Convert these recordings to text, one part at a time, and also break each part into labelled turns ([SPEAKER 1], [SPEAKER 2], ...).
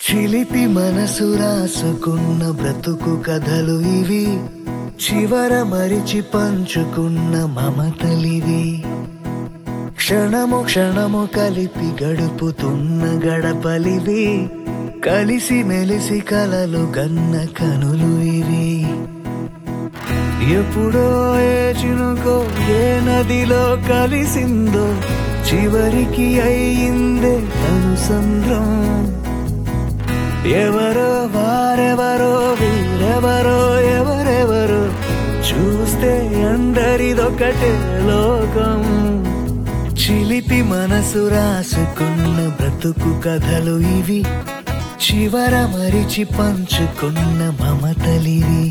[SPEAKER 1] చిలిపి మనసు రాసుకున్న బ్రతుకు కథలు ఇవి చివర మరిచి పంచుకున్న మమతలివి క్షణము క్షణము కలిపి గడుపుతున్న గడపలివి కలిసి మెలిసి కలలు గన్న కనులు ఇవి ఎప్పుడో ఏ చినుకో ఏ నదిలో కలిసిందో చివరికి అయిందే అనుసంద్రం ఎవరో వారెవరో వీరెవరో ఎవరెవరో చూస్తే అందరిదొకటే లోకం చిలిపి మనసు రాసుకున్న బ్రతుకు కథలు ఇవి చివర మరిచి పంచుకున్న మమతలివి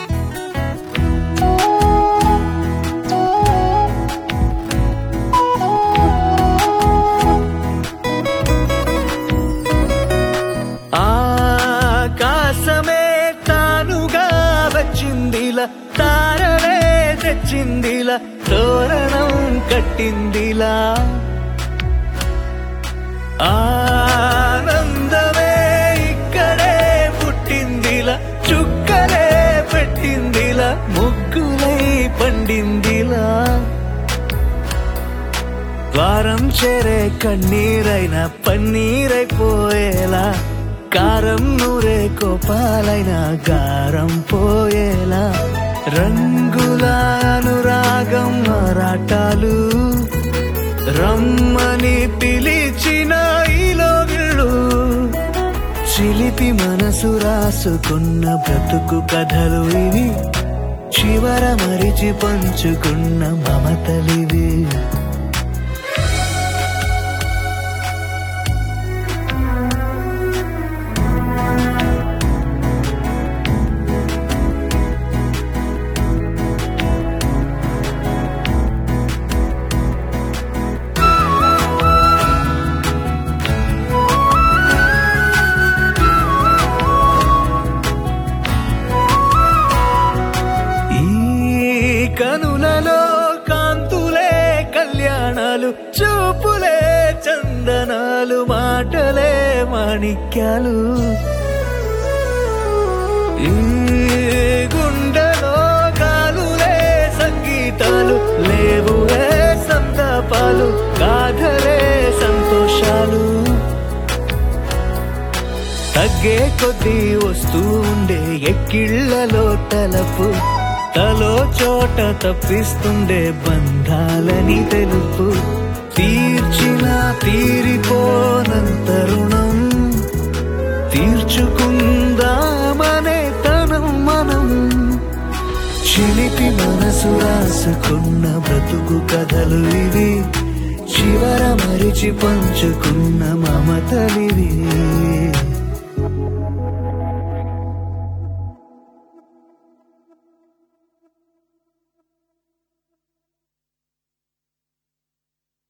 [SPEAKER 1] ఆకాశమే తానుగా వచ్చిందిలా తారలే తెచ్చిందిలా తోరణం కట్టిందిలా ఆనందమే ఇక్కడే పుట్టిందిలా చుక్కలే పెట్టిందిలా ముగ్గులై పండిందిలా ద్వారం చేరే కన్నీరైన పన్నీరైపోయేలా కారం నూరే కోపాలైన గారం పోయేలా రంగుల అనురాగం మరాటాలు రమ్మని పిలిచిన ఈలోగిళ్ళు చిలిపి మనసు రాసుకున్న బ్రతుకు కథలు ఇవి చివర మరిచి పంచుకున్న మమతలివి ఈ కనులలో కాంతులే కళ్యాణాలు చూపులే చందనాలు మాటలే మాణిక్యాలు ఈ గుండెలో కాలులే సంగీతాలు లేవులే సంతాపాలు గాథలే సంతోషాలు తగ్గే కొద్దీ వస్తూ ఉండే ఎక్కిళ్లలో తలపు తలో చోట తప్పిస్తుండే బంధాలని తెలుపు తీర్చిన తీరిపోనంత రుణం తీర్చుకుందామనే తనం మనం చిలిపి మనసు రాసుకున్న బ్రతుకు కథలు ఇవి చివర మరిచి పంచుకున్న మమతలివి